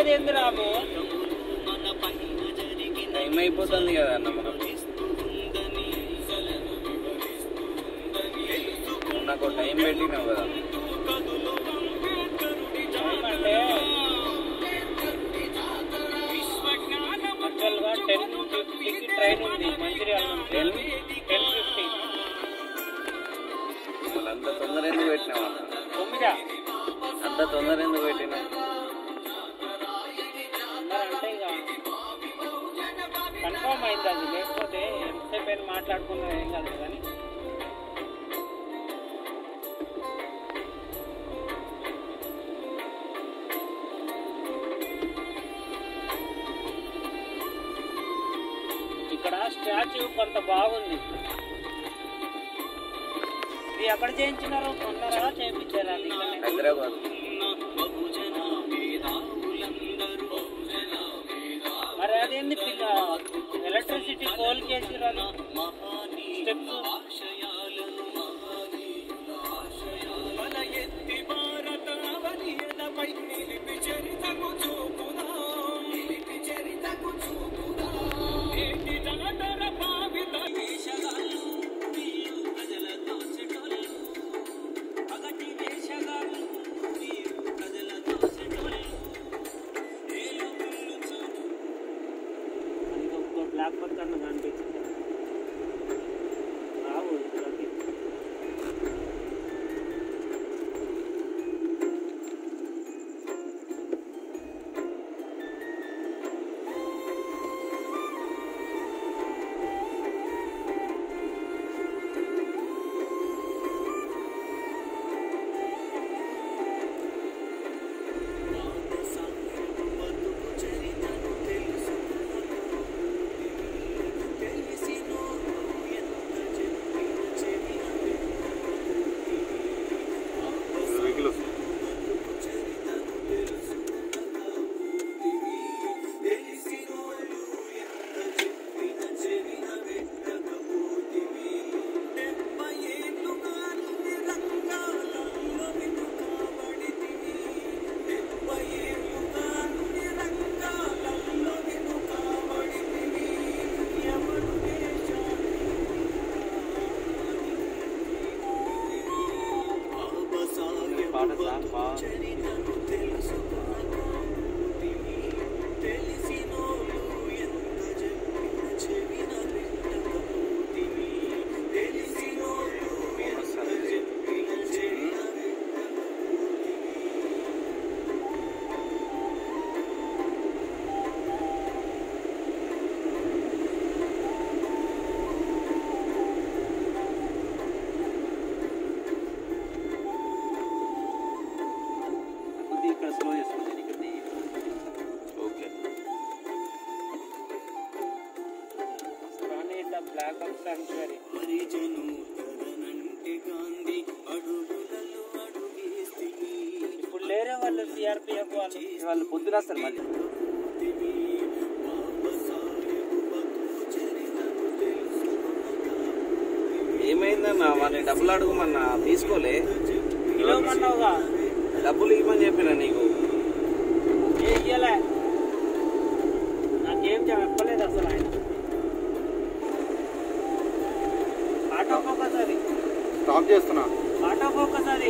పోయేది ఏంది రాము టైం అయిపోతుంది కదా అన్న మనం నువ్వు నాకు టైం పెట్టినావు కదా అంటే యాక్చువల్గా టెన్ ఫిఫ్టీకి ట్రైన్ ఉంది మంచిర్యాల నుంచి టెన్ టెన్ ఫిఫ్టీ మళ్ళీ అంత తొందర ఎందుకు పెట్టినావు అన్న తొమ్మిదా అంత తొందర ఎందుకు పెట్టినావు అందరంటే ఇక కన్ఫర్మ్ అయింది అది లేకపోతే ఎంతసేపు అయినా మాట్లాడుకున్నా ఏం కాదు కానీ ఇక్కడ స్టాచ్యూ కొంత బాగుంది ఇది ఎక్కడ చేయించినారో కొన్నారా చేయించారా ఇక్కడనే? హైదరాబాద్ మరి అదేంది పిల్ల ఎలక్ట్రిసిటీ పోల్ కేసు అది స్టెప్స్ ఇంకొక బ్లాక్ బర్త్ అన్న కనిపించింది రావు ఇక్కడికి. పాట సాంగ్ బాగుంది కొద్దిగా ఇక్కడ స్లో చేస్తాను నేను ఇక్కడ ఓకే కానీ ఇట్లా బ్లాక్ బర్త్ సాంక్చురీ ఇప్పుడు లేరే వాళ్ళు సిఆర్పిఎఫ్ వాళ్ళు వాళ్ళు పొద్దున వస్తారు మళ్ళీ ఏమైందన్న వాడిని డబ్బులు అడుగుమన్నా తీసుకోలే కిలో మన్నావుగా డబ్బులు ఇవ్వమని చెప్పిన నీకు ఏ ఇయ్యలే నాకేం చెప్పలేదు అసలు ఆయన ఆటోకి ఒకసారి స్టాప్ చేస్తున్నా ఆటోకి ఒకసారి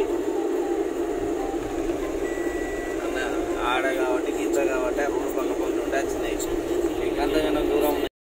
అన్న ఆడ కాబట్టి గింజ కాబట్టి ఆ రోడ్డు పక్క పోయి ఉంటే వచ్చినాయి నీకు అంతగానో దూరం